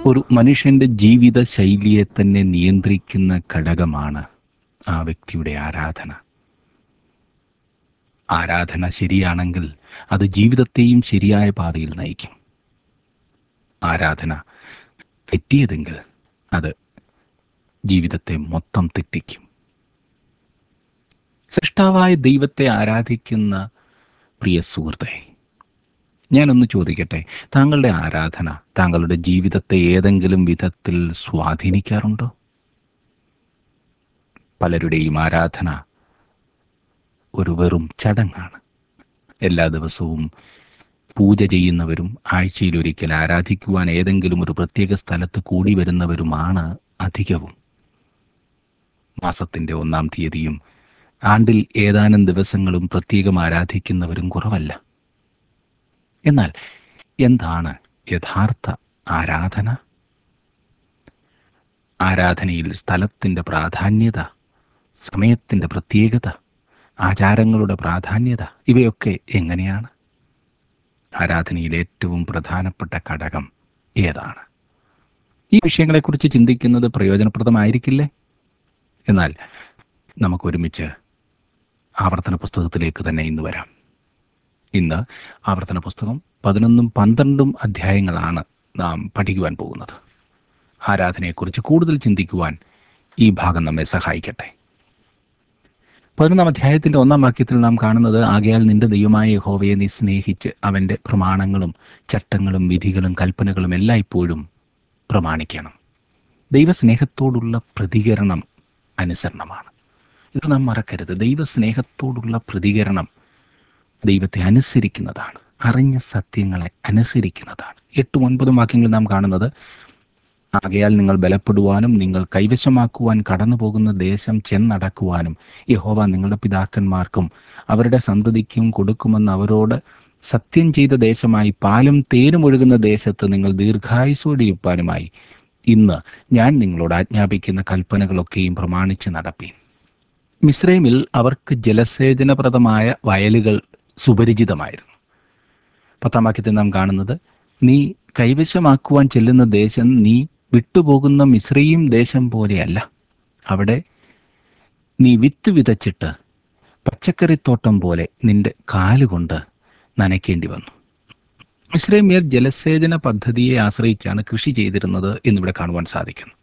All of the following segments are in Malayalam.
ഒരു മനുഷ്യന്റെ ജീവിത ശൈലിയെ തന്നെ നിയന്ത്രിക്കുന്ന ഘടകമാണ് ആ വ്യക്തിയുടെ ആരാധന ആരാധന ശരിയാണെങ്കിൽ അത് ജീവിതത്തെയും ശരിയായ പാതയിൽ നയിക്കും ആരാധന തെറ്റിയതെങ്കിൽ അത് ജീവിതത്തെ മൊത്തം തെറ്റിക്കും സൃഷ്ടാവായ ദൈവത്തെ ആരാധിക്കുന്ന പ്രിയ സുഹൃത്തെ ഞാനൊന്ന് ചോദിക്കട്ടെ താങ്കളുടെ ആരാധന താങ്കളുടെ ജീവിതത്തെ ഏതെങ്കിലും വിധത്തിൽ സ്വാധീനിക്കാറുണ്ടോ പലരുടെയും ആരാധന ഒരു വെറും ചടങ്ങാണ് എല്ലാ ദിവസവും പൂജ ചെയ്യുന്നവരും ആഴ്ചയിലൊരിക്കൽ ആരാധിക്കുവാൻ ഏതെങ്കിലും ഒരു പ്രത്യേക സ്ഥലത്ത് കൂടി വരുന്നവരുമാണ് അധികവും മാസത്തിന്റെ ഒന്നാം തീയതിയും ആണ്ടിൽ ഏതാനും ദിവസങ്ങളും പ്രത്യേകം ആരാധിക്കുന്നവരും കുറവല്ല എന്നാൽ എന്താണ് യഥാർത്ഥ ആരാധന ആരാധനയിൽ സ്ഥലത്തിൻ്റെ പ്രാധാന്യത സമയത്തിൻ്റെ പ്രത്യേകത ആചാരങ്ങളുടെ പ്രാധാന്യത ഇവയൊക്കെ എങ്ങനെയാണ് ആരാധനയിൽ ഏറ്റവും പ്രധാനപ്പെട്ട ഘടകം ഏതാണ് ഈ വിഷയങ്ങളെക്കുറിച്ച് ചിന്തിക്കുന്നത് പ്രയോജനപ്രദമായിരിക്കില്ലേ എന്നാൽ നമുക്കൊരുമിച്ച് ആവർത്തന പുസ്തകത്തിലേക്ക് തന്നെ ഇന്ന് വരാം ഇന്ന് ആവർത്തന പുസ്തകം പതിനൊന്നും പന്ത്രണ്ടും അധ്യായങ്ങളാണ് നാം പഠിക്കുവാൻ പോകുന്നത് ആരാധനയെക്കുറിച്ച് കൂടുതൽ ചിന്തിക്കുവാൻ ഈ ഭാഗം നമ്മെ സഹായിക്കട്ടെ പതിനൊന്നാം അധ്യായത്തിന്റെ ഒന്നാം വാക്യത്തിൽ നാം കാണുന്നത് ആകയാൽ നിന്റെ ദൈവമായ യഹോവയെ നീ സ്നേഹിച്ച് അവന്റെ പ്രമാണങ്ങളും ചട്ടങ്ങളും വിധികളും കൽപ്പനകളും എല്ലായ്പ്പോഴും പ്രമാണിക്കണം ദൈവസ്നേഹത്തോടുള്ള പ്രതികരണം അനുസരണമാണ് ഇത് നാം മറക്കരുത് ദൈവസ്നേഹത്തോടുള്ള പ്രതികരണം ദൈവത്തെ അനുസരിക്കുന്നതാണ് അറിഞ്ഞ സത്യങ്ങളെ അനുസരിക്കുന്നതാണ് എട്ടും ഒൻപതും വാക്യങ്ങൾ നാം കാണുന്നത് ആകയാൽ നിങ്ങൾ ബലപ്പെടുവാനും നിങ്ങൾ കൈവശമാക്കുവാൻ കടന്നു പോകുന്ന ദേശം ചെന്നടക്കുവാനും യഹോവ നിങ്ങളുടെ പിതാക്കന്മാർക്കും അവരുടെ സന്തതിക്കും കൊടുക്കുമെന്ന് അവരോട് സത്യം ചെയ്ത ദേശമായി പാലും തേനും ഒഴുകുന്ന ദേശത്ത് നിങ്ങൾ ദീർഘായുസോടെ ഇരിപ്പാനുമായി ഇന്ന് ഞാൻ നിങ്ങളോട് ആജ്ഞാപിക്കുന്ന കൽപ്പനകളൊക്കെയും പ്രമാണിച്ച് നടപ്പീൻ മിസ്രൈമിൽ അവർക്ക് ജലസേചനപ്രദമായ വയലുകൾ സുപരിചിതമായിരുന്നു പത്താം വാക്യത്തിൽ നാം കാണുന്നത് നീ കൈവശമാക്കുവാൻ ചെല്ലുന്ന ദേശം നീ വിട്ടുപോകുന്ന മിശ്രയും ദേശം പോലെയല്ല അവിടെ നീ വിത്ത് വിതച്ചിട്ട് പച്ചക്കറിത്തോട്ടം പോലെ നിന്റെ കാലുകൊണ്ട് നനയ്ക്കേണ്ടി വന്നു മിശ്രൈമ്യർ ജലസേചന പദ്ധതിയെ ആശ്രയിച്ചാണ് കൃഷി ചെയ്തിരുന്നത് എന്നിവിടെ കാണുവാൻ സാധിക്കുന്നു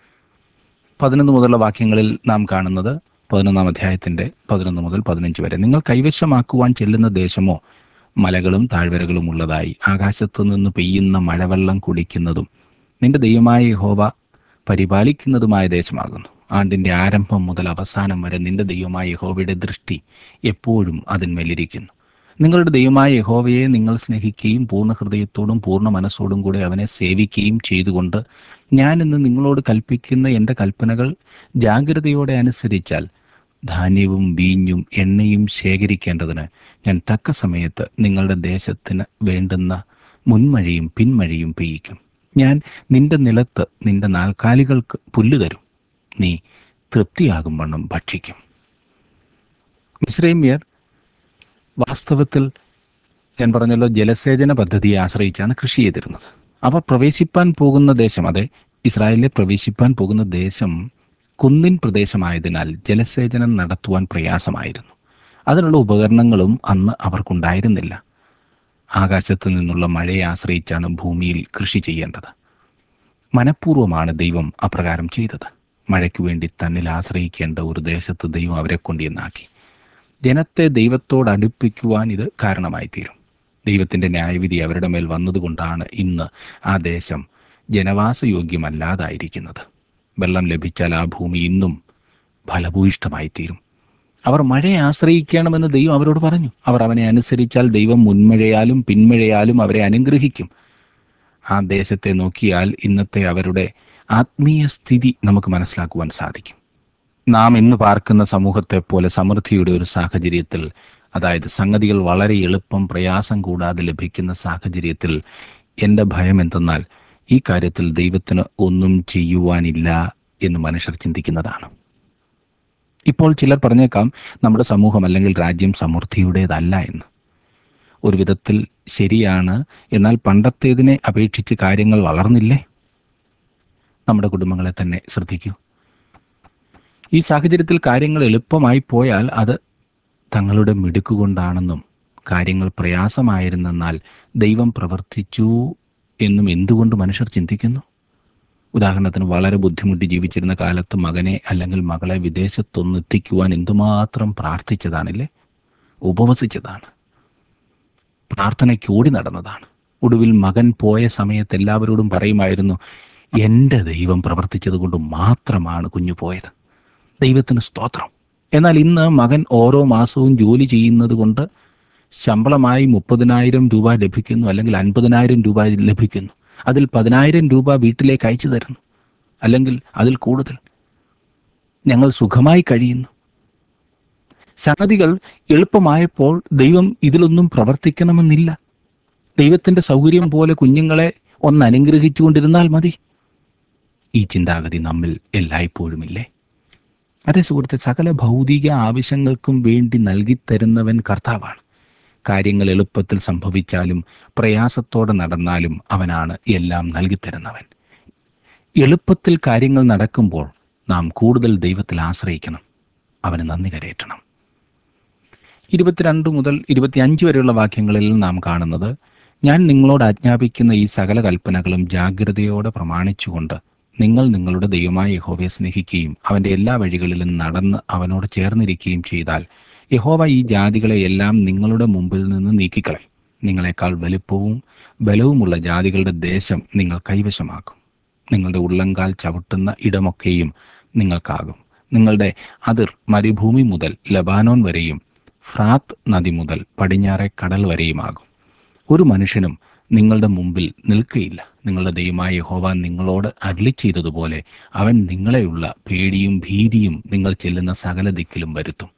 പതിനൊന്ന് മുതലുള്ള വാക്യങ്ങളിൽ നാം കാണുന്നത് പതിനൊന്നാം അധ്യായത്തിന്റെ പതിനൊന്ന് മുതൽ പതിനഞ്ച് വരെ നിങ്ങൾ കൈവശമാക്കുവാൻ ചെല്ലുന്ന ദേശമോ മലകളും താഴ്വരകളും ഉള്ളതായി ആകാശത്തു നിന്ന് പെയ്യുന്ന മഴവെള്ളം കുടിക്കുന്നതും നിന്റെ ദൈവമായ യഹോവ പരിപാലിക്കുന്നതുമായ ദേശമാകുന്നു ആണ്ടിന്റെ ആരംഭം മുതൽ അവസാനം വരെ നിന്റെ ദൈവമായ യഹോവയുടെ ദൃഷ്ടി എപ്പോഴും അതിന്മേലിരിക്കുന്നു നിങ്ങളുടെ ദൈവമായ യഹോവയെ നിങ്ങൾ സ്നേഹിക്കുകയും പൂർണ്ണ ഹൃദയത്തോടും പൂർണ്ണ മനസ്സോടും കൂടെ അവനെ സേവിക്കുകയും ചെയ്തുകൊണ്ട് ഞാൻ ഇന്ന് നിങ്ങളോട് കൽപ്പിക്കുന്ന എൻ്റെ കൽപ്പനകൾ ജാഗ്രതയോടെ അനുസരിച്ചാൽ ധാന്യവും വീഞ്ഞും എണ്ണയും ശേഖരിക്കേണ്ടതിന് ഞാൻ തക്ക സമയത്ത് നിങ്ങളുടെ ദേശത്തിന് വേണ്ടുന്ന മുൻമഴയും പിൻമഴയും പെയ്യിക്കും ഞാൻ നിന്റെ നിലത്ത് നിന്റെ നാൽക്കാലികൾക്ക് പുല്ല് തരും നീ തൃപ്തിയാകും വണ്ണം ഭക്ഷിക്കും മിശ്രൈമ്യർ വാസ്തവത്തിൽ ഞാൻ പറഞ്ഞല്ലോ ജലസേചന പദ്ധതിയെ ആശ്രയിച്ചാണ് കൃഷി ചെയ്തിരുന്നത് അവർ പ്രവേശിപ്പാൻ പോകുന്ന ദേശം അതെ ഇസ്രായേലിലെ പ്രവേശിപ്പാൻ പോകുന്ന ദേശം കുന്നിൻ പ്രദേശമായതിനാൽ ജലസേചനം നടത്തുവാൻ പ്രയാസമായിരുന്നു അതിനുള്ള ഉപകരണങ്ങളും അന്ന് അവർക്കുണ്ടായിരുന്നില്ല ആകാശത്തു നിന്നുള്ള മഴയെ ആശ്രയിച്ചാണ് ഭൂമിയിൽ കൃഷി ചെയ്യേണ്ടത് മനഃപൂർവ്വമാണ് ദൈവം അപ്രകാരം ചെയ്തത് മഴയ്ക്ക് വേണ്ടി തന്നിൽ ആശ്രയിക്കേണ്ട ഒരു ദേശത്ത് ദൈവം അവരെ കൊണ്ടുവന്നാക്കി ജനത്തെ ദൈവത്തോട് അടുപ്പിക്കുവാൻ ഇത് കാരണമായി തീരും ദൈവത്തിന്റെ ന്യായവിധി അവരുടെ മേൽ വന്നതുകൊണ്ടാണ് ഇന്ന് ആ ദേശം ജനവാസയോഗ്യമല്ലാതായിരിക്കുന്നത് വെള്ളം ലഭിച്ചാൽ ആ ഭൂമി ഇന്നും ഫലഭൂയിഷ്ടമായി തീരും അവർ മഴയെ ആശ്രയിക്കണമെന്ന് ദൈവം അവരോട് പറഞ്ഞു അവർ അവനെ അനുസരിച്ചാൽ ദൈവം മുൻമഴയാലും പിന്മഴയാലും അവരെ അനുഗ്രഹിക്കും ആ ദേശത്തെ നോക്കിയാൽ ഇന്നത്തെ അവരുടെ ആത്മീയ സ്ഥിതി നമുക്ക് മനസ്സിലാക്കുവാൻ സാധിക്കും നാം ഇന്ന് പാർക്കുന്ന സമൂഹത്തെ പോലെ സമൃദ്ധിയുടെ ഒരു സാഹചര്യത്തിൽ അതായത് സംഗതികൾ വളരെ എളുപ്പം പ്രയാസം കൂടാതെ ലഭിക്കുന്ന സാഹചര്യത്തിൽ എൻ്റെ ഭയം എന്തെന്നാൽ ഈ കാര്യത്തിൽ ദൈവത്തിന് ഒന്നും ചെയ്യുവാനില്ല എന്ന് മനുഷ്യർ ചിന്തിക്കുന്നതാണ് ഇപ്പോൾ ചിലർ പറഞ്ഞേക്കാം നമ്മുടെ സമൂഹം അല്ലെങ്കിൽ രാജ്യം സമൃദ്ധിയുടേതല്ല എന്ന് ഒരു വിധത്തിൽ ശരിയാണ് എന്നാൽ പണ്ടത്തേതിനെ അപേക്ഷിച്ച് കാര്യങ്ങൾ വളർന്നില്ലേ നമ്മുടെ കുടുംബങ്ങളെ തന്നെ ശ്രദ്ധിക്കൂ ഈ സാഹചര്യത്തിൽ കാര്യങ്ങൾ എളുപ്പമായി പോയാൽ അത് തങ്ങളുടെ മിടുക്കുകൊണ്ടാണെന്നും കാര്യങ്ങൾ പ്രയാസമായിരുന്നെന്നാൽ ദൈവം പ്രവർത്തിച്ചു എന്നും എന്തുകൊണ്ട് മനുഷ്യർ ചിന്തിക്കുന്നു ഉദാഹരണത്തിന് വളരെ ബുദ്ധിമുട്ടി ജീവിച്ചിരുന്ന കാലത്ത് മകനെ അല്ലെങ്കിൽ മകളെ വിദേശത്തൊന്ന് എത്തിക്കുവാൻ എന്തുമാത്രം പ്രാർത്ഥിച്ചതാണില്ലേ ഉപവസിച്ചതാണ് പ്രാർത്ഥനയ്ക്ക് ഓടി നടന്നതാണ് ഒടുവിൽ മകൻ പോയ സമയത്ത് എല്ലാവരോടും പറയുമായിരുന്നു എൻ്റെ ദൈവം പ്രവർത്തിച്ചത് കൊണ്ട് മാത്രമാണ് കുഞ്ഞു പോയത് ദൈവത്തിന് സ്തോത്രം എന്നാൽ ഇന്ന് മകൻ ഓരോ മാസവും ജോലി ചെയ്യുന്നത് കൊണ്ട് ശമ്പളമായി മുപ്പതിനായിരം രൂപ ലഭിക്കുന്നു അല്ലെങ്കിൽ അൻപതിനായിരം രൂപ ലഭിക്കുന്നു അതിൽ പതിനായിരം രൂപ വീട്ടിലേക്ക് അയച്ചു തരുന്നു അല്ലെങ്കിൽ അതിൽ കൂടുതൽ ഞങ്ങൾ സുഖമായി കഴിയുന്നു സംഗതികൾ എളുപ്പമായപ്പോൾ ദൈവം ഇതിലൊന്നും പ്രവർത്തിക്കണമെന്നില്ല ദൈവത്തിന്റെ സൗകര്യം പോലെ കുഞ്ഞുങ്ങളെ ഒന്ന് അനുഗ്രഹിച്ചുകൊണ്ടിരുന്നാൽ മതി ഈ ചിന്താഗതി നമ്മിൽ എല്ലായ്പ്പോഴുമില്ലേ അതേ സുഹൃത്തെ സകല ഭൗതിക ആവശ്യങ്ങൾക്കും വേണ്ടി നൽകിത്തരുന്നവൻ കർത്താവാണ് കാര്യങ്ങൾ എളുപ്പത്തിൽ സംഭവിച്ചാലും പ്രയാസത്തോടെ നടന്നാലും അവനാണ് എല്ലാം നൽകിത്തരുന്നവൻ എളുപ്പത്തിൽ കാര്യങ്ങൾ നടക്കുമ്പോൾ നാം കൂടുതൽ ദൈവത്തിൽ ആശ്രയിക്കണം അവന് നന്ദി കരയറ്റണം ഇരുപത്തിരണ്ട് മുതൽ ഇരുപത്തിയഞ്ച് വരെയുള്ള വാക്യങ്ങളിൽ നാം കാണുന്നത് ഞാൻ നിങ്ങളോട് ആജ്ഞാപിക്കുന്ന ഈ സകല കൽപ്പനകളും ജാഗ്രതയോടെ പ്രമാണിച്ചുകൊണ്ട് നിങ്ങൾ നിങ്ങളുടെ ദൈവമായ യഹോവയെ സ്നേഹിക്കുകയും അവന്റെ എല്ലാ വഴികളിലും നടന്ന് അവനോട് ചേർന്നിരിക്കുകയും ചെയ്താൽ യഹോവ ഈ ജാതികളെ എല്ലാം നിങ്ങളുടെ മുമ്പിൽ നിന്ന് നീക്കിക്കളയും നിങ്ങളെക്കാൾ വലുപ്പവും ബലവുമുള്ള ജാതികളുടെ ദേശം നിങ്ങൾ കൈവശമാക്കും നിങ്ങളുടെ ഉള്ളങ്കാൽ ചവിട്ടുന്ന ഇടമൊക്കെയും നിങ്ങൾക്കാകും നിങ്ങളുടെ അതിർ മരുഭൂമി മുതൽ ലബാനോൻ വരെയും ഫ്രാത്ത് നദി മുതൽ പടിഞ്ഞാറെ കടൽ വരെയുമാകും ഒരു മനുഷ്യനും നിങ്ങളുടെ മുമ്പിൽ നിൽക്കുകയില്ല നിങ്ങളുടെ ദൈവമായ യഹോവ നിങ്ങളോട് അരുളി ചെയ്തതുപോലെ അവൻ നിങ്ങളെയുള്ള പേടിയും ഭീതിയും നിങ്ങൾ ചെല്ലുന്ന സകല ദിക്കിലും വരുത്തും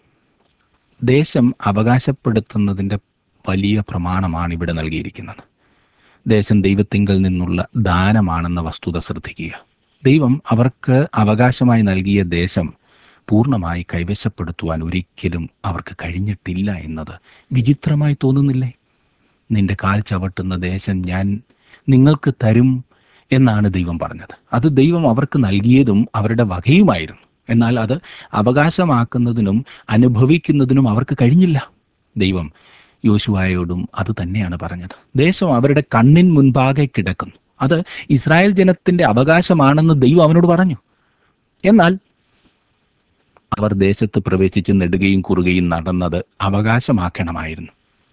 ദേശം അവകാശപ്പെടുത്തുന്നതിൻ്റെ വലിയ പ്രമാണമാണ് ഇവിടെ നൽകിയിരിക്കുന്നത് ദേശം ദൈവത്തിങ്കൽ നിന്നുള്ള ദാനമാണെന്ന വസ്തുത ശ്രദ്ധിക്കുക ദൈവം അവർക്ക് അവകാശമായി നൽകിയ ദേശം പൂർണ്ണമായി കൈവശപ്പെടുത്തുവാൻ ഒരിക്കലും അവർക്ക് കഴിഞ്ഞിട്ടില്ല എന്നത് വിചിത്രമായി തോന്നുന്നില്ലേ നിന്റെ കാൽ ചവിട്ടുന്ന ദേശം ഞാൻ നിങ്ങൾക്ക് തരും എന്നാണ് ദൈവം പറഞ്ഞത് അത് ദൈവം അവർക്ക് നൽകിയതും അവരുടെ വകയുമായിരുന്നു എന്നാൽ അത് അവകാശമാക്കുന്നതിനും അനുഭവിക്കുന്നതിനും അവർക്ക് കഴിഞ്ഞില്ല ദൈവം യോശുവായോടും അത് തന്നെയാണ് പറഞ്ഞത് ദേശം അവരുടെ കണ്ണിൻ മുൻപാകെ കിടക്കുന്നു അത് ഇസ്രായേൽ ജനത്തിന്റെ അവകാശമാണെന്ന് ദൈവം അവനോട് പറഞ്ഞു എന്നാൽ അവർ ദേശത്ത് പ്രവേശിച്ച് നെടുകയും കുറുകയും നടന്നത് അവകാശമാക്കണമായിരുന്നു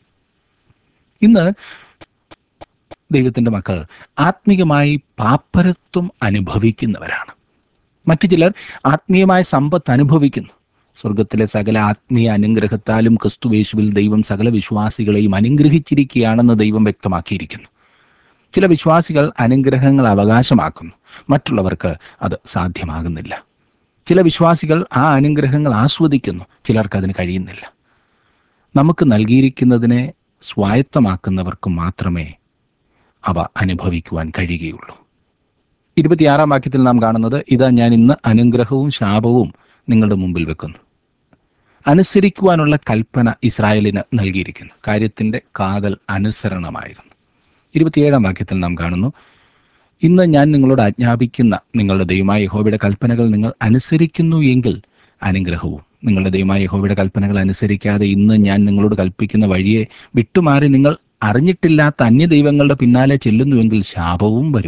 ഇന്ന് ദൈവത്തിന്റെ മക്കൾ ആത്മീയമായി പാപ്പരത്വം അനുഭവിക്കുന്നവരാണ് മറ്റു ചിലർ ആത്മീയമായ സമ്പത്ത് അനുഭവിക്കുന്നു സ്വർഗത്തിലെ സകല ആത്മീയ അനുഗ്രഹത്താലും ക്രിസ്തുവേശുവിൽ ദൈവം സകല വിശ്വാസികളെയും അനുഗ്രഹിച്ചിരിക്കുകയാണെന്ന് ദൈവം വ്യക്തമാക്കിയിരിക്കുന്നു ചില വിശ്വാസികൾ അനുഗ്രഹങ്ങൾ അവകാശമാക്കുന്നു മറ്റുള്ളവർക്ക് അത് സാധ്യമാകുന്നില്ല ചില വിശ്വാസികൾ ആ അനുഗ്രഹങ്ങൾ ആസ്വദിക്കുന്നു ചിലർക്ക് അതിന് കഴിയുന്നില്ല നമുക്ക് നൽകിയിരിക്കുന്നതിനെ സ്വായത്തമാക്കുന്നവർക്ക് മാത്രമേ അവ അനുഭവിക്കുവാൻ കഴിയുകയുള്ളൂ ഇരുപത്തിയാറാം വാക്യത്തിൽ നാം കാണുന്നത് ഇതാ ഞാൻ ഇന്ന് അനുഗ്രഹവും ശാപവും നിങ്ങളുടെ മുമ്പിൽ വെക്കുന്നു അനുസരിക്കുവാനുള്ള കൽപ്പന ഇസ്രായേലിന് നൽകിയിരിക്കുന്നു കാര്യത്തിന്റെ കാതൽ അനുസരണമായിരുന്നു ഇരുപത്തിയേഴാം വാക്യത്തിൽ നാം കാണുന്നു ഇന്ന് ഞാൻ നിങ്ങളോട് ആജ്ഞാപിക്കുന്ന നിങ്ങളുടെ ദൈവമായ യഹോവയുടെ കൽപ്പനകൾ നിങ്ങൾ അനുസരിക്കുന്നു എങ്കിൽ അനുഗ്രഹവും നിങ്ങളുടെ ദൈവമായ യഹോവയുടെ കൽപ്പനകൾ അനുസരിക്കാതെ ഇന്ന് ഞാൻ നിങ്ങളോട് കൽപ്പിക്കുന്ന വഴിയെ വിട്ടുമാറി നിങ്ങൾ അറിഞ്ഞിട്ടില്ലാത്ത അന്യദൈവങ്ങളുടെ പിന്നാലെ ചെല്ലുന്നുവെങ്കിൽ ശാപവും വരും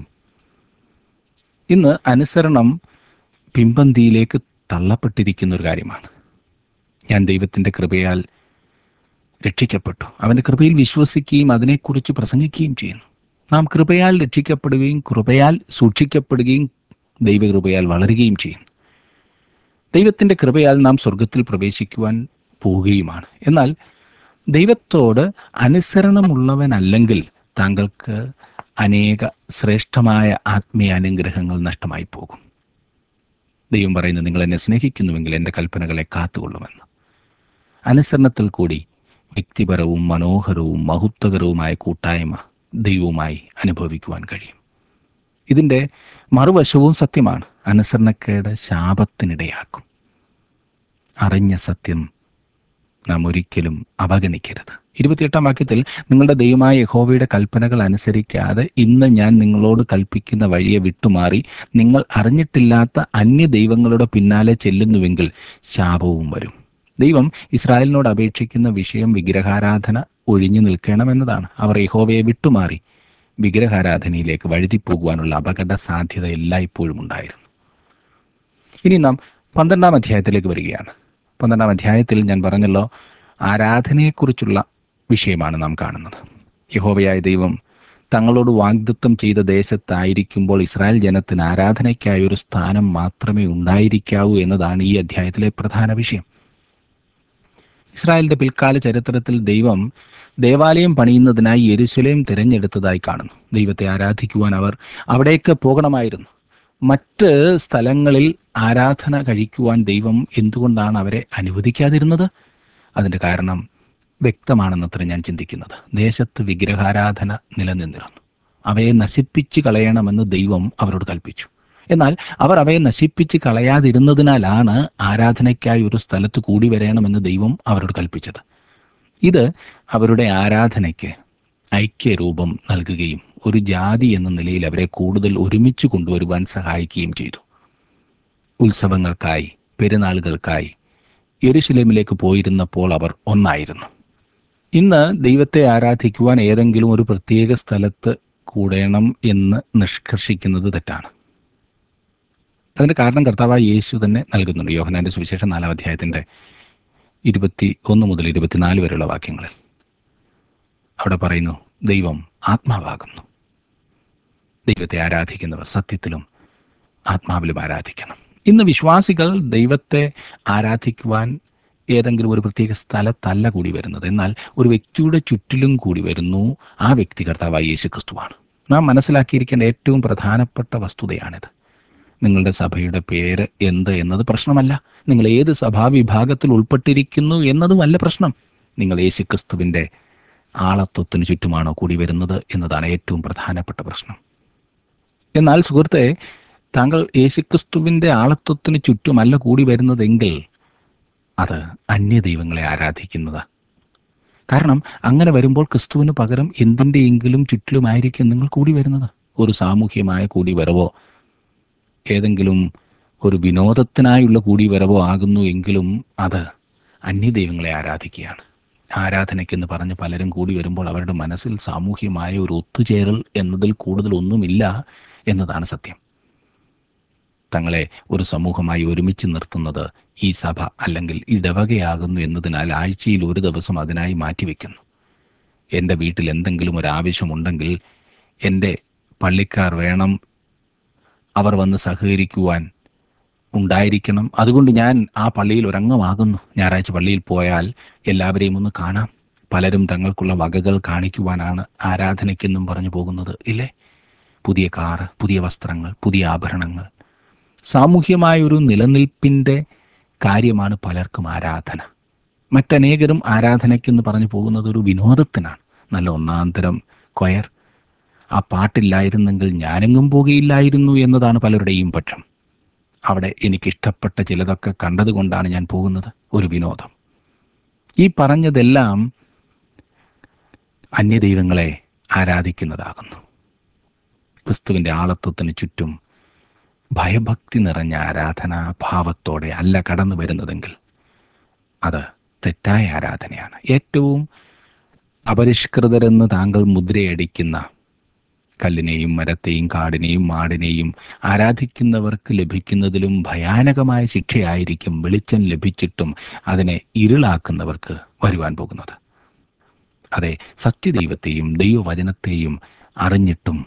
ഇന്ന് അനുസരണം പിമ്പന്തിയിലേക്ക് തള്ളപ്പെട്ടിരിക്കുന്ന ഒരു കാര്യമാണ് ഞാൻ ദൈവത്തിൻ്റെ കൃപയാൽ രക്ഷിക്കപ്പെട്ടു അവൻ്റെ കൃപയിൽ വിശ്വസിക്കുകയും അതിനെക്കുറിച്ച് പ്രസംഗിക്കുകയും ചെയ്യുന്നു നാം കൃപയാൽ രക്ഷിക്കപ്പെടുകയും കൃപയാൽ സൂക്ഷിക്കപ്പെടുകയും ദൈവകൃപയാൽ വളരുകയും ചെയ്യുന്നു ദൈവത്തിൻ്റെ കൃപയാൽ നാം സ്വർഗത്തിൽ പ്രവേശിക്കുവാൻ പോവുകയുമാണ് എന്നാൽ ദൈവത്തോട് അനുസരണമുള്ളവനല്ലെങ്കിൽ താങ്കൾക്ക് അനേക ശ്രേഷ്ഠമായ ആത്മീയ അനുഗ്രഹങ്ങൾ നഷ്ടമായി പോകും ദൈവം പറയുന്നത് നിങ്ങൾ എന്നെ സ്നേഹിക്കുന്നുവെങ്കിൽ എൻ്റെ കൽപ്പനകളെ കാത്തുകൊള്ളുമെന്ന് അനുസരണത്തിൽ കൂടി വ്യക്തിപരവും മനോഹരവും മഹത്വകരവുമായ കൂട്ടായ്മ ദൈവവുമായി അനുഭവിക്കുവാൻ കഴിയും ഇതിൻ്റെ മറുവശവും സത്യമാണ് അനുസരണക്കേട് ശാപത്തിനിടയാക്കും അറിഞ്ഞ സത്യം നാം ഒരിക്കലും അവഗണിക്കരുത് ഇരുപത്തിയെട്ടാം വാക്യത്തിൽ നിങ്ങളുടെ ദൈവമായ യഹോവയുടെ കൽപ്പനകൾ അനുസരിക്കാതെ ഇന്ന് ഞാൻ നിങ്ങളോട് കൽപ്പിക്കുന്ന വഴിയെ വിട്ടുമാറി നിങ്ങൾ അറിഞ്ഞിട്ടില്ലാത്ത അന്യ ദൈവങ്ങളുടെ പിന്നാലെ ചെല്ലുന്നുവെങ്കിൽ ശാപവും വരും ദൈവം ഇസ്രായേലിനോട് അപേക്ഷിക്കുന്ന വിഷയം വിഗ്രഹാരാധന ഒഴിഞ്ഞു നിൽക്കണമെന്നതാണ് അവർ യഹോവയെ വിട്ടുമാറി വിഗ്രഹാരാധനയിലേക്ക് വഴുതിപ്പോകുവാനുള്ള അപകട സാധ്യത എല്ലായ്പ്പോഴും ഉണ്ടായിരുന്നു ഇനി നാം പന്ത്രണ്ടാം അധ്യായത്തിലേക്ക് വരികയാണ് പന്ത്രണ്ടാം അധ്യായത്തിൽ ഞാൻ പറഞ്ഞല്ലോ ആരാധനയെക്കുറിച്ചുള്ള വിഷയമാണ് നാം കാണുന്നത് യഹോവയായ ദൈവം തങ്ങളോട് വാഗ്ദത്വം ചെയ്ത ദേശത്തായിരിക്കുമ്പോൾ ഇസ്രായേൽ ജനത്തിന് ആരാധനയ്ക്കായി ഒരു സ്ഥാനം മാത്രമേ ഉണ്ടായിരിക്കാവൂ എന്നതാണ് ഈ അധ്യായത്തിലെ പ്രധാന വിഷയം ഇസ്രായേലിന്റെ പിൽക്കാല ചരിത്രത്തിൽ ദൈവം ദേവാലയം പണിയുന്നതിനായി യെരുശലേം തിരഞ്ഞെടുത്തതായി കാണുന്നു ദൈവത്തെ ആരാധിക്കുവാൻ അവർ അവിടേക്ക് പോകണമായിരുന്നു മറ്റ് സ്ഥലങ്ങളിൽ ആരാധന കഴിക്കുവാൻ ദൈവം എന്തുകൊണ്ടാണ് അവരെ അനുവദിക്കാതിരുന്നത് അതിന്റെ കാരണം വ്യക്തമാണെന്നത്ര ഞാൻ ചിന്തിക്കുന്നത് ദേശത്ത് വിഗ്രഹാരാധന നിലനിന്നിരുന്നു അവയെ നശിപ്പിച്ച് കളയണമെന്ന് ദൈവം അവരോട് കൽപ്പിച്ചു എന്നാൽ അവർ അവയെ നശിപ്പിച്ച് കളയാതിരുന്നതിനാലാണ് ആരാധനയ്ക്കായി ഒരു സ്ഥലത്ത് കൂടി വരണമെന്ന് ദൈവം അവരോട് കൽപ്പിച്ചത് ഇത് അവരുടെ ആരാധനയ്ക്ക് ഐക്യരൂപം നൽകുകയും ഒരു ജാതി എന്ന നിലയിൽ അവരെ കൂടുതൽ ഒരുമിച്ച് കൊണ്ടുവരുവാൻ സഹായിക്കുകയും ചെയ്തു ഉത്സവങ്ങൾക്കായി പെരുന്നാളുകൾക്കായി യെരുശലേമിലേക്ക് പോയിരുന്നപ്പോൾ അവർ ഒന്നായിരുന്നു ഇന്ന് ദൈവത്തെ ആരാധിക്കുവാൻ ഏതെങ്കിലും ഒരു പ്രത്യേക സ്ഥലത്ത് കൂടണം എന്ന് നിഷ്കർഷിക്കുന്നത് തെറ്റാണ് അതിന്റെ കാരണം കർത്താവായ യേശു തന്നെ നൽകുന്നുണ്ട് യോഹനാന്റെ സുവിശേഷം നാലാം അധ്യായത്തിന്റെ ഇരുപത്തി ഒന്ന് മുതൽ ഇരുപത്തിനാല് വരെയുള്ള വാക്യങ്ങളിൽ അവിടെ പറയുന്നു ദൈവം ആത്മാവാകുന്നു ദൈവത്തെ ആരാധിക്കുന്നവർ സത്യത്തിലും ആത്മാവിലും ആരാധിക്കണം ഇന്ന് വിശ്വാസികൾ ദൈവത്തെ ആരാധിക്കുവാൻ ഏതെങ്കിലും ഒരു പ്രത്യേക സ്ഥലത്തല്ല കൂടി വരുന്നത് എന്നാൽ ഒരു വ്യക്തിയുടെ ചുറ്റിലും കൂടി വരുന്നു ആ വ്യക്തി കർത്താവായ യേശു ക്രിസ്തുവാണ് നാം മനസ്സിലാക്കിയിരിക്കേണ്ട ഏറ്റവും പ്രധാനപ്പെട്ട വസ്തുതയാണിത് നിങ്ങളുടെ സഭയുടെ പേര് എന്ത് എന്നത് പ്രശ്നമല്ല നിങ്ങൾ ഏത് സഭാവിഭാഗത്തിൽ ഉൾപ്പെട്ടിരിക്കുന്നു എന്നതുമല്ല പ്രശ്നം നിങ്ങൾ യേശു ക്രിസ്തുവിൻ്റെ ആളത്വത്തിന് ചുറ്റുമാണോ കൂടി വരുന്നത് എന്നതാണ് ഏറ്റവും പ്രധാനപ്പെട്ട പ്രശ്നം എന്നാൽ സുഹൃത്തെ താങ്കൾ യേശുക്രിസ്തുവിൻ്റെ ആളത്വത്തിന് ചുറ്റുമല്ല കൂടി വരുന്നതെങ്കിൽ അത് അന്യ ദൈവങ്ങളെ ആരാധിക്കുന്നത് കാരണം അങ്ങനെ വരുമ്പോൾ ക്രിസ്തുവിന് പകരം എന്തിൻ്റെയെങ്കിലും ചുറ്റിലുമായിരിക്കും നിങ്ങൾ കൂടി വരുന്നത് ഒരു സാമൂഹ്യമായ കൂടിവരവോ ഏതെങ്കിലും ഒരു വിനോദത്തിനായുള്ള കൂടിവരവോ ആകുന്നു എങ്കിലും അത് അന്യദൈവങ്ങളെ ആരാധിക്കുകയാണ് ആരാധനയ്ക്കെന്ന് പറഞ്ഞ് പലരും കൂടി വരുമ്പോൾ അവരുടെ മനസ്സിൽ സാമൂഹ്യമായ ഒരു ഒത്തുചേരൽ എന്നതിൽ കൂടുതൽ ഒന്നുമില്ല എന്നതാണ് സത്യം തങ്ങളെ ഒരു സമൂഹമായി ഒരുമിച്ച് നിർത്തുന്നത് ഈ സഭ അല്ലെങ്കിൽ ഇടവകയാകുന്നു എന്നതിനാൽ ആഴ്ചയിൽ ഒരു ദിവസം അതിനായി മാറ്റിവെക്കുന്നു എൻ്റെ വീട്ടിൽ എന്തെങ്കിലും ഒരു ആവശ്യമുണ്ടെങ്കിൽ എൻ്റെ പള്ളിക്കാർ വേണം അവർ വന്ന് സഹകരിക്കുവാൻ ഉണ്ടായിരിക്കണം അതുകൊണ്ട് ഞാൻ ആ പള്ളിയിൽ ഒരംഗമാകുന്നു ഞായറാഴ്ച പള്ളിയിൽ പോയാൽ എല്ലാവരെയും ഒന്ന് കാണാം പലരും തങ്ങൾക്കുള്ള വകകൾ കാണിക്കുവാനാണ് ആരാധനയ്ക്കെന്നും പറഞ്ഞു പോകുന്നത് ഇല്ലേ പുതിയ കാറ് പുതിയ വസ്ത്രങ്ങൾ പുതിയ ആഭരണങ്ങൾ സാമൂഹ്യമായ ഒരു നിലനിൽപ്പിൻ്റെ കാര്യമാണ് പലർക്കും ആരാധന മറ്റനേകരും ആരാധനയ്ക്കെന്ന് പറഞ്ഞു പോകുന്നത് ഒരു വിനോദത്തിനാണ് നല്ല ഒന്നാന്തരം കൊയർ ആ പാട്ടില്ലായിരുന്നെങ്കിൽ ഞാനെങ്ങും പോകുകയില്ലായിരുന്നു എന്നതാണ് പലരുടെയും പക്ഷം അവിടെ എനിക്കിഷ്ടപ്പെട്ട ചിലതൊക്കെ കണ്ടതുകൊണ്ടാണ് ഞാൻ പോകുന്നത് ഒരു വിനോദം ഈ പറഞ്ഞതെല്ലാം അന്യദൈവങ്ങളെ ആരാധിക്കുന്നതാകുന്നു ക്രിസ്തുവിൻ്റെ ആളത്വത്തിന് ചുറ്റും ഭയഭക്തി നിറഞ്ഞ ആരാധനാ ഭാവത്തോടെ അല്ല കടന്നു വരുന്നതെങ്കിൽ അത് തെറ്റായ ആരാധനയാണ് ഏറ്റവും അപരിഷ്കൃതരെന്ന് താങ്കൾ മുദ്രയടിക്കുന്ന കല്ലിനെയും മരത്തെയും കാടിനെയും മാടിനെയും ആരാധിക്കുന്നവർക്ക് ലഭിക്കുന്നതിലും ഭയാനകമായ ശിക്ഷയായിരിക്കും വെളിച്ചം ലഭിച്ചിട്ടും അതിനെ ഇരുളാക്കുന്നവർക്ക് വരുവാൻ പോകുന്നത് അതെ സത്യദൈവത്തെയും ദൈവവചനത്തെയും അറിഞ്ഞിട്ടും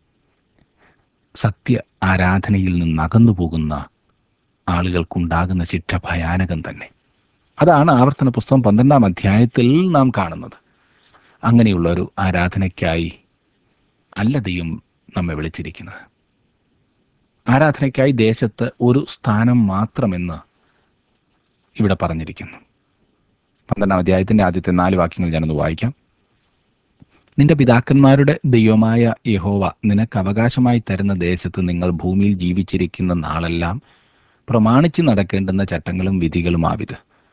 സത്യ ആരാധനയിൽ നിന്ന് അകന്നു പോകുന്ന ആളുകൾക്കുണ്ടാകുന്ന ശിക്ഷ ഭയാനകം തന്നെ അതാണ് ആവർത്തന പുസ്തകം പന്ത്രണ്ടാം അധ്യായത്തിൽ നാം കാണുന്നത് അങ്ങനെയുള്ള ഒരു ആരാധനയ്ക്കായി അല്ല ദൈവം നമ്മെ വിളിച്ചിരിക്കുന്നത് ആരാധനയ്ക്കായി ദേശത്ത് ഒരു സ്ഥാനം മാത്രമെന്ന് ഇവിടെ പറഞ്ഞിരിക്കുന്നു പന്ത്രണ്ടാം അധ്യായത്തിന്റെ ആദ്യത്തെ നാല് വാക്യങ്ങൾ ഞാനൊന്ന് വായിക്കാം നിന്റെ പിതാക്കന്മാരുടെ ദൈവമായ യഹോവ നിനക്ക് അവകാശമായി തരുന്ന ദേശത്ത് നിങ്ങൾ ഭൂമിയിൽ ജീവിച്ചിരിക്കുന്ന നാളെല്ലാം പ്രമാണിച്ച് നടക്കേണ്ടുന്ന ചട്ടങ്ങളും വിധികളുമാവിത്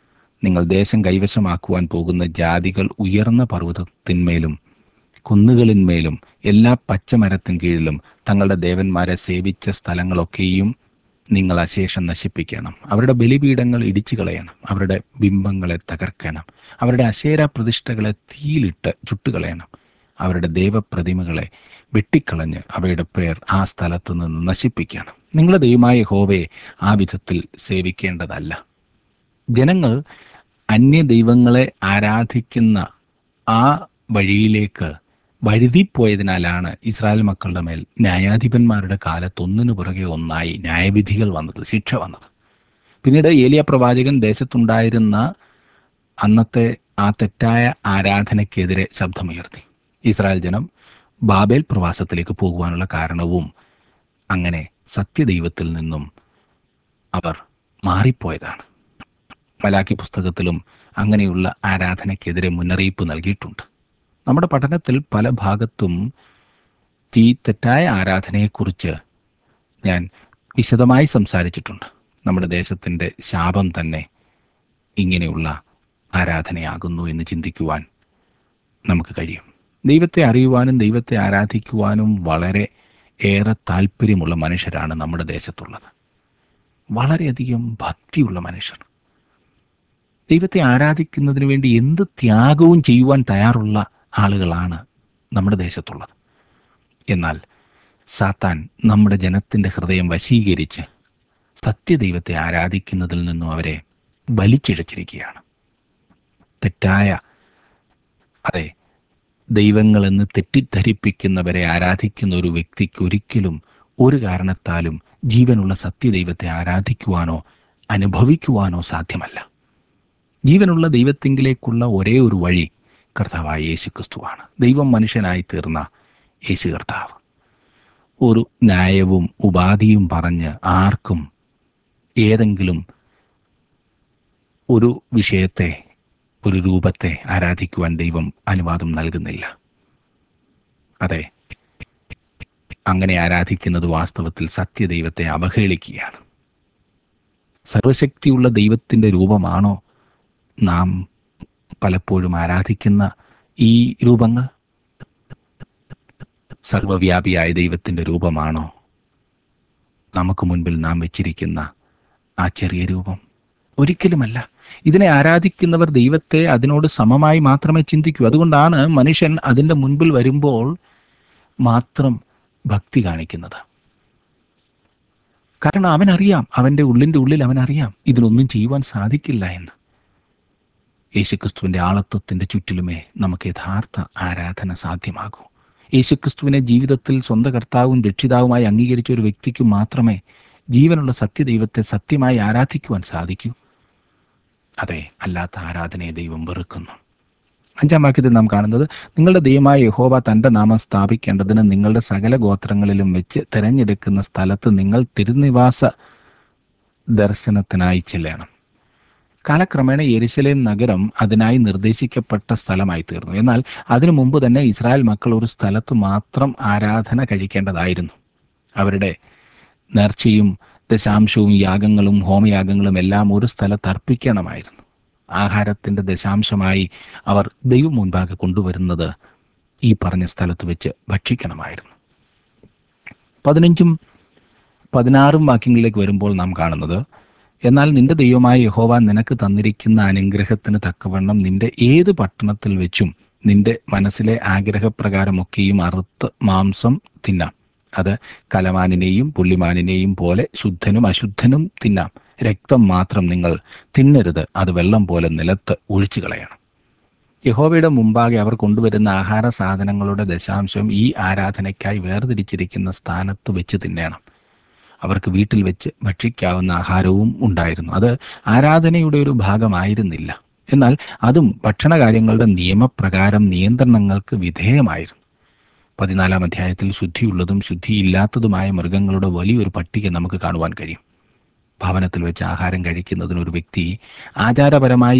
നിങ്ങൾ ദേശം കൈവശമാക്കുവാൻ പോകുന്ന ജാതികൾ ഉയർന്ന പർവ്വതത്തിന്മേലും കുന്നുകളിന്മേലും എല്ലാ പച്ചമരത്തിൻ കീഴിലും തങ്ങളുടെ ദേവന്മാരെ സേവിച്ച സ്ഥലങ്ങളൊക്കെയും നിങ്ങൾ അശേഷം നശിപ്പിക്കണം അവരുടെ ബലിപീഠങ്ങൾ ഇടിച്ചു കളയണം അവരുടെ ബിംബങ്ങളെ തകർക്കണം അവരുടെ അശേര പ്രതിഷ്ഠകളെ തീയിലിട്ട് ചുട്ടുകളയണം അവരുടെ ദേവപ്രതിമകളെ വെട്ടിക്കളഞ്ഞ് അവയുടെ പേർ ആ സ്ഥലത്ത് നിന്ന് നശിപ്പിക്കണം നിങ്ങളുടെ ദൈവമായ ഹോവയെ ആ വിധത്തിൽ സേവിക്കേണ്ടതല്ല ജനങ്ങൾ അന്യ ദൈവങ്ങളെ ആരാധിക്കുന്ന ആ വഴിയിലേക്ക് വഴുതിപ്പോയതിനാലാണ് ഇസ്രായേൽ മക്കളുടെ മേൽ ന്യായാധിപന്മാരുടെ കാലത്ത് ഒന്നിനു പുറകെ ഒന്നായി ന്യായവിധികൾ വന്നത് ശിക്ഷ വന്നത് പിന്നീട് ഏലിയ പ്രവാചകൻ ദേശത്തുണ്ടായിരുന്ന അന്നത്തെ ആ തെറ്റായ ആരാധനയ്ക്കെതിരെ ശബ്ദമുയർത്തി ഇസ്രായേൽ ജനം ബാബേൽ പ്രവാസത്തിലേക്ക് പോകുവാനുള്ള കാരണവും അങ്ങനെ സത്യദൈവത്തിൽ നിന്നും അവർ മാറിപ്പോയതാണ് മലാക്കി പുസ്തകത്തിലും അങ്ങനെയുള്ള ആരാധനയ്ക്കെതിരെ മുന്നറിയിപ്പ് നൽകിയിട്ടുണ്ട് നമ്മുടെ പഠനത്തിൽ പല ഭാഗത്തും ഈ തെറ്റായ ആരാധനയെക്കുറിച്ച് ഞാൻ വിശദമായി സംസാരിച്ചിട്ടുണ്ട് നമ്മുടെ ദേശത്തിൻ്റെ ശാപം തന്നെ ഇങ്ങനെയുള്ള ആരാധനയാകുന്നു എന്ന് ചിന്തിക്കുവാൻ നമുക്ക് കഴിയും ദൈവത്തെ അറിയുവാനും ദൈവത്തെ ആരാധിക്കുവാനും വളരെ ഏറെ താല്പര്യമുള്ള മനുഷ്യരാണ് നമ്മുടെ ദേശത്തുള്ളത് വളരെയധികം ഭക്തിയുള്ള മനുഷ്യർ ദൈവത്തെ ആരാധിക്കുന്നതിന് വേണ്ടി എന്ത് ത്യാഗവും ചെയ്യുവാൻ തയ്യാറുള്ള ആളുകളാണ് നമ്മുടെ ദേശത്തുള്ളത് എന്നാൽ സാത്താൻ നമ്മുടെ ജനത്തിൻ്റെ ഹൃദയം വശീകരിച്ച് സത്യദൈവത്തെ ആരാധിക്കുന്നതിൽ നിന്നും അവരെ വലിച്ചിഴച്ചിരിക്കുകയാണ് തെറ്റായ അതെ ദൈവങ്ങളെന്ന് തെറ്റിദ്ധരിപ്പിക്കുന്നവരെ ആരാധിക്കുന്ന ഒരു വ്യക്തിക്ക് ഒരിക്കലും ഒരു കാരണത്താലും ജീവനുള്ള സത്യദൈവത്തെ ആരാധിക്കുവാനോ അനുഭവിക്കുവാനോ സാധ്യമല്ല ജീവനുള്ള ദൈവത്തിങ്കിലേക്കുള്ള ഒരേ ഒരു വഴി കർത്താവായ യേശു ക്രിസ്തുവാണ് ദൈവം മനുഷ്യനായി തീർന്ന യേശു കർത്താവ് ഒരു ന്യായവും ഉപാധിയും പറഞ്ഞ് ആർക്കും ഏതെങ്കിലും ഒരു വിഷയത്തെ ഒരു രൂപത്തെ ആരാധിക്കുവാൻ ദൈവം അനുവാദം നൽകുന്നില്ല അതെ അങ്ങനെ ആരാധിക്കുന്നത് വാസ്തവത്തിൽ സത്യദൈവത്തെ അവഹേളിക്കുകയാണ് സർവശക്തിയുള്ള ദൈവത്തിൻ്റെ രൂപമാണോ നാം പലപ്പോഴും ആരാധിക്കുന്ന ഈ രൂപങ്ങൾ സർവവ്യാപിയായ ദൈവത്തിൻ്റെ രൂപമാണോ നമുക്ക് മുൻപിൽ നാം വെച്ചിരിക്കുന്ന ആ ചെറിയ രൂപം ഒരിക്കലുമല്ല ഇതിനെ ആരാധിക്കുന്നവർ ദൈവത്തെ അതിനോട് സമമായി മാത്രമേ ചിന്തിക്കൂ അതുകൊണ്ടാണ് മനുഷ്യൻ അതിൻ്റെ മുൻപിൽ വരുമ്പോൾ മാത്രം ഭക്തി കാണിക്കുന്നത് കാരണം അവനറിയാം അവൻ്റെ ഉള്ളിൻ്റെ ഉള്ളിൽ അവനറിയാം ഇതിനൊന്നും ചെയ്യുവാൻ സാധിക്കില്ല എന്ന് യേശുക്രിസ്തുവിൻ്റെ ആളത്വത്തിൻ്റെ ചുറ്റിലുമേ നമുക്ക് യഥാർത്ഥ ആരാധന സാധ്യമാകൂ യേശുക്രിസ്തുവിനെ ജീവിതത്തിൽ സ്വന്തം കർത്താവും രക്ഷിതാവുമായി അംഗീകരിച്ച ഒരു വ്യക്തിക്ക് മാത്രമേ ജീവനുള്ള സത്യദൈവത്തെ സത്യമായി ആരാധിക്കുവാൻ സാധിക്കൂ അതെ അല്ലാത്ത ആരാധനയെ ദൈവം വെറുക്കുന്നു അഞ്ചാം വാക്യത്തിൽ നാം കാണുന്നത് നിങ്ങളുടെ ദൈവമായ യഹോവ തൻ്റെ നാമം സ്ഥാപിക്കേണ്ടതിന് നിങ്ങളുടെ സകല ഗോത്രങ്ങളിലും വെച്ച് തിരഞ്ഞെടുക്കുന്ന സ്ഥലത്ത് നിങ്ങൾ തിരുനിവാസ ദർശനത്തിനായി ചെല്ലണം കാലക്രമേണ യെരുശലേം നഗരം അതിനായി നിർദ്ദേശിക്കപ്പെട്ട സ്ഥലമായി തീർന്നു എന്നാൽ അതിനു മുമ്പ് തന്നെ ഇസ്രായേൽ മക്കൾ ഒരു സ്ഥലത്ത് മാത്രം ആരാധന കഴിക്കേണ്ടതായിരുന്നു അവരുടെ നേർച്ചയും ദശാംശവും യാഗങ്ങളും ഹോമയാഗങ്ങളും എല്ലാം ഒരു സ്ഥലത്ത് അർപ്പിക്കണമായിരുന്നു ആഹാരത്തിൻ്റെ ദശാംശമായി അവർ ദൈവം മുൻപാകെ കൊണ്ടുവരുന്നത് ഈ പറഞ്ഞ സ്ഥലത്ത് വെച്ച് ഭക്ഷിക്കണമായിരുന്നു പതിനഞ്ചും പതിനാറും വാക്യങ്ങളിലേക്ക് വരുമ്പോൾ നാം കാണുന്നത് എന്നാൽ നിന്റെ ദൈവമായ യഹോവ നിനക്ക് തന്നിരിക്കുന്ന അനുഗ്രഹത്തിന് തക്കവണ്ണം നിന്റെ ഏത് പട്ടണത്തിൽ വെച്ചും നിന്റെ മനസ്സിലെ ആഗ്രഹപ്രകാരമൊക്കെയും അറുത്ത് മാംസം തിന്നാം അത് കലമാനിനെയും പുള്ളിമാനിനെയും പോലെ ശുദ്ധനും അശുദ്ധനും തിന്നാം രക്തം മാത്രം നിങ്ങൾ തിന്നരുത് അത് വെള്ളം പോലെ നിലത്ത് ഒഴിച്ചു കളയണം യഹോവയുടെ മുമ്പാകെ അവർ കൊണ്ടുവരുന്ന ആഹാര സാധനങ്ങളുടെ ദശാംശം ഈ ആരാധനയ്ക്കായി വേർതിരിച്ചിരിക്കുന്ന സ്ഥാനത്ത് വെച്ച് തിന്നണം അവർക്ക് വീട്ടിൽ വെച്ച് ഭക്ഷിക്കാവുന്ന ആഹാരവും ഉണ്ടായിരുന്നു അത് ആരാധനയുടെ ഒരു ഭാഗമായിരുന്നില്ല എന്നാൽ അതും ഭക്ഷണകാര്യങ്ങളുടെ നിയമപ്രകാരം നിയന്ത്രണങ്ങൾക്ക് വിധേയമായിരുന്നു പതിനാലാം അധ്യായത്തിൽ ശുദ്ധിയുള്ളതും ശുദ്ധിയില്ലാത്തതുമായ മൃഗങ്ങളുടെ വലിയൊരു പട്ടിക നമുക്ക് കാണുവാൻ കഴിയും ഭവനത്തിൽ വെച്ച് ആഹാരം കഴിക്കുന്നതിന് ഒരു വ്യക്തി ആചാരപരമായി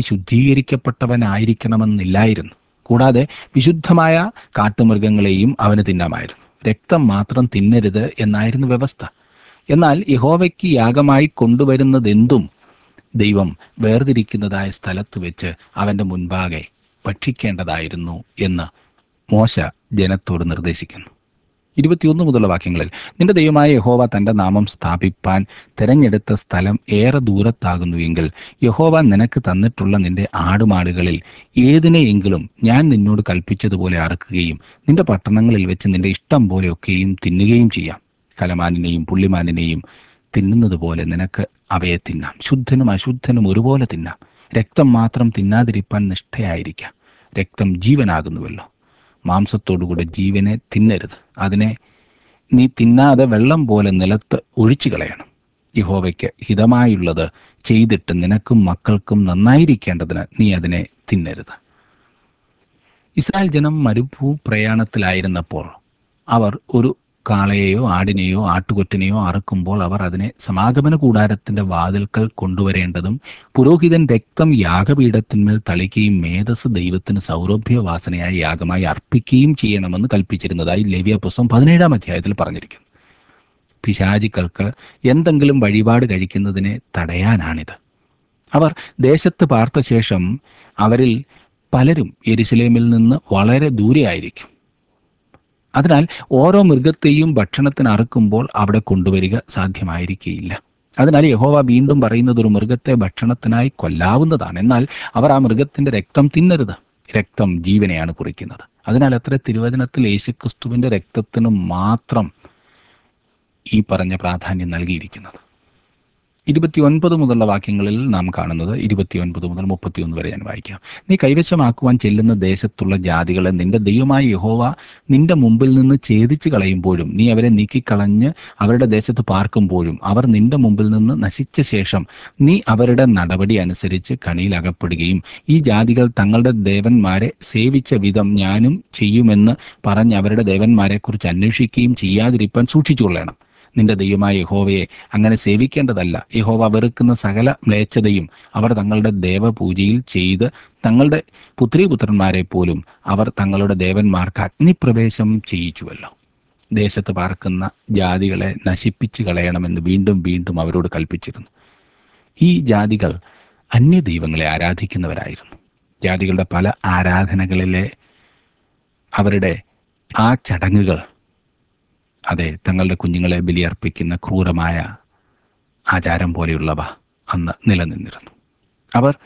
ശുദ്ധീകരിക്കപ്പെട്ടവനായിരിക്കണമെന്നില്ലായിരുന്നു കൂടാതെ വിശുദ്ധമായ കാട്ടുമൃഗങ്ങളെയും അവന് തിന്നാമായിരുന്നു രക്തം മാത്രം തിന്നരുത് എന്നായിരുന്നു വ്യവസ്ഥ എന്നാൽ യഹോവയ്ക്ക് യാഗമായി കൊണ്ടുവരുന്നതെന്തും ദൈവം വേർതിരിക്കുന്നതായ സ്ഥലത്ത് വെച്ച് അവൻ്റെ മുൻപാകെ ഭക്ഷിക്കേണ്ടതായിരുന്നു എന്ന് മോശ ജനത്തോട് നിർദ്ദേശിക്കുന്നു ഇരുപത്തിയൊന്ന് മുതലുള്ള വാക്യങ്ങളിൽ നിന്റെ ദൈവമായ യഹോവ തന്റെ നാമം സ്ഥാപിപ്പാൻ തെരഞ്ഞെടുത്ത സ്ഥലം ഏറെ ദൂരത്താകുന്നുവെങ്കിൽ യഹോവ നിനക്ക് തന്നിട്ടുള്ള നിന്റെ ആടുമാടുകളിൽ ഏതിനെയെങ്കിലും ഞാൻ നിന്നോട് കൽപ്പിച്ചതുപോലെ അറുക്കുകയും നിന്റെ പട്ടണങ്ങളിൽ വെച്ച് നിന്റെ ഇഷ്ടം പോലെയൊക്കെയും തിന്നുകയും ചെയ്യാം കലമാനിനെയും പുള്ളിമാനിനെയും തിന്നുന്നത് പോലെ നിനക്ക് അവയെ തിന്നാം ശുദ്ധനും അശുദ്ധനും ഒരുപോലെ തിന്നാം രക്തം മാത്രം തിന്നാതിരിപ്പാൻ നിഷ്ഠയായിരിക്കാം രക്തം ജീവനാകുന്നുവല്ലോ മാംസത്തോടുകൂടെ ജീവനെ തിന്നരുത് അതിനെ നീ തിന്നാതെ വെള്ളം പോലെ നിലത്ത് ഒഴിച്ചു കളയണം യഹോവയ്ക്ക് ഹിതമായുള്ളത് ചെയ്തിട്ട് നിനക്കും മക്കൾക്കും നന്നായിരിക്കേണ്ടതിന് നീ അതിനെ തിന്നരുത് ഇസ്രായേൽ ജനം മരുഭൂ പ്രയാണത്തിലായിരുന്നപ്പോൾ അവർ ഒരു കാളയെയോ ആടിനെയോ ആട്ടുകൊറ്റനെയോ അറുക്കുമ്പോൾ അവർ അതിനെ സമാഗമന കൂടാരത്തിന്റെ വാതിൽക്കൽ കൊണ്ടുവരേണ്ടതും പുരോഹിതൻ രക്തം യാഗപീഠത്തിന്മേൽ തളിക്കുകയും മേധസ് ദൈവത്തിന് സൗരഭ്യവാസനയായി യാഗമായി അർപ്പിക്കുകയും ചെയ്യണമെന്ന് കൽപ്പിച്ചിരുന്നതായി ലേവ്യ പുസ്തകം പതിനേഴാം അധ്യായത്തിൽ പറഞ്ഞിരിക്കുന്നു പിശാചിക്കൾക്ക് എന്തെങ്കിലും വഴിപാട് കഴിക്കുന്നതിനെ തടയാനാണിത് അവർ ദേശത്ത് പാർത്ത ശേഷം അവരിൽ പലരും യെരുസലേമിൽ നിന്ന് വളരെ ദൂരെയായിരിക്കും അതിനാൽ ഓരോ മൃഗത്തെയും ഭക്ഷണത്തിന് അറുക്കുമ്പോൾ അവിടെ കൊണ്ടുവരിക സാധ്യമായിരിക്കുകയില്ല അതിനാൽ യഹോവ വീണ്ടും പറയുന്നത് ഒരു മൃഗത്തെ ഭക്ഷണത്തിനായി കൊല്ലാവുന്നതാണ് എന്നാൽ അവർ ആ മൃഗത്തിന്റെ രക്തം തിന്നരുത് രക്തം ജീവനെയാണ് കുറിക്കുന്നത് അതിനാൽ അത്ര തിരുവചനത്തിൽ യേശുക്രിസ്തുവിന്റെ രക്തത്തിന് മാത്രം ഈ പറഞ്ഞ പ്രാധാന്യം നൽകിയിരിക്കുന്നത് ഇരുപത്തിയൊൻപത് മുതലുള്ള വാക്യങ്ങളിൽ നാം കാണുന്നത് ഇരുപത്തിയൊൻപത് മുതൽ മുപ്പത്തിയൊന്ന് വരെ ഞാൻ വായിക്കാം നീ കൈവശമാക്കുവാൻ ചെല്ലുന്ന ദേശത്തുള്ള ജാതികളെ നിന്റെ ദൈവമായ യഹോവ നിന്റെ മുമ്പിൽ നിന്ന് ഛേദിച്ചു കളയുമ്പോഴും നീ അവരെ നീക്കിക്കളഞ്ഞ് അവരുടെ ദേശത്ത് പാർക്കുമ്പോഴും അവർ നിന്റെ മുമ്പിൽ നിന്ന് നശിച്ച ശേഷം നീ അവരുടെ നടപടി അനുസരിച്ച് കണിയിൽ അകപ്പെടുകയും ഈ ജാതികൾ തങ്ങളുടെ ദേവന്മാരെ സേവിച്ച വിധം ഞാനും ചെയ്യുമെന്ന് പറഞ്ഞ് അവരുടെ ദേവന്മാരെക്കുറിച്ച് അന്വേഷിക്കുകയും ചെയ്യാതിരിപ്പാൻ സൂക്ഷിച്ചുകൊള്ളണം നിന്റെ ദൈവമായ യഹോവയെ അങ്ങനെ സേവിക്കേണ്ടതല്ല യഹോവ വെറുക്കുന്ന സകല മ്ലേച്ഛതയും അവർ തങ്ങളുടെ ദേവപൂജയിൽ ചെയ്ത് തങ്ങളുടെ പുത്രീപുത്രന്മാരെ പോലും അവർ തങ്ങളുടെ ദേവന്മാർക്ക് അഗ്നിപ്രവേശം ചെയ്യിച്ചുവല്ലോ ദേശത്ത് പാർക്കുന്ന ജാതികളെ നശിപ്പിച്ചു കളയണമെന്ന് വീണ്ടും വീണ്ടും അവരോട് കൽപ്പിച്ചിരുന്നു ഈ ജാതികൾ അന്യദൈവങ്ങളെ ആരാധിക്കുന്നവരായിരുന്നു ജാതികളുടെ പല ആരാധനകളിലെ അവരുടെ ആ ചടങ്ങുകൾ അതെ തങ്ങളുടെ കുഞ്ഞുങ്ങളെ ബലിയർപ്പിക്കുന്ന ക്രൂരമായ ആചാരം പോലെയുള്ളവ അന്ന് നിലനിന്നിരുന്നു അവർ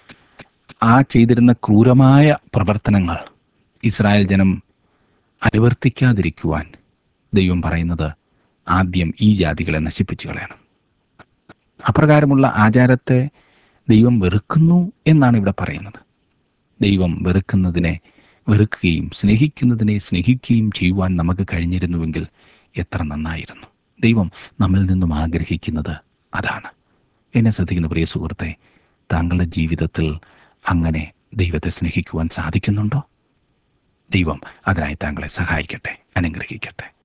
ആ ചെയ്തിരുന്ന ക്രൂരമായ പ്രവർത്തനങ്ങൾ ഇസ്രായേൽ ജനം അനുവർത്തിക്കാതിരിക്കുവാൻ ദൈവം പറയുന്നത് ആദ്യം ഈ ജാതികളെ നശിപ്പിച്ചു കളയണം അപ്രകാരമുള്ള ആചാരത്തെ ദൈവം വെറുക്കുന്നു എന്നാണ് ഇവിടെ പറയുന്നത് ദൈവം വെറുക്കുന്നതിനെ വെറുക്കുകയും സ്നേഹിക്കുന്നതിനെ സ്നേഹിക്കുകയും ചെയ്യുവാൻ നമുക്ക് കഴിഞ്ഞിരുന്നുവെങ്കിൽ എത്ര നന്നായിരുന്നു ദൈവം നമ്മിൽ നിന്നും ആഗ്രഹിക്കുന്നത് അതാണ് എന്നെ ശ്രദ്ധിക്കുന്ന പ്രിയ സുഹൃത്തെ താങ്കളുടെ ജീവിതത്തിൽ അങ്ങനെ ദൈവത്തെ സ്നേഹിക്കുവാൻ സാധിക്കുന്നുണ്ടോ ദൈവം അതിനായി താങ്കളെ സഹായിക്കട്ടെ അനുഗ്രഹിക്കട്ടെ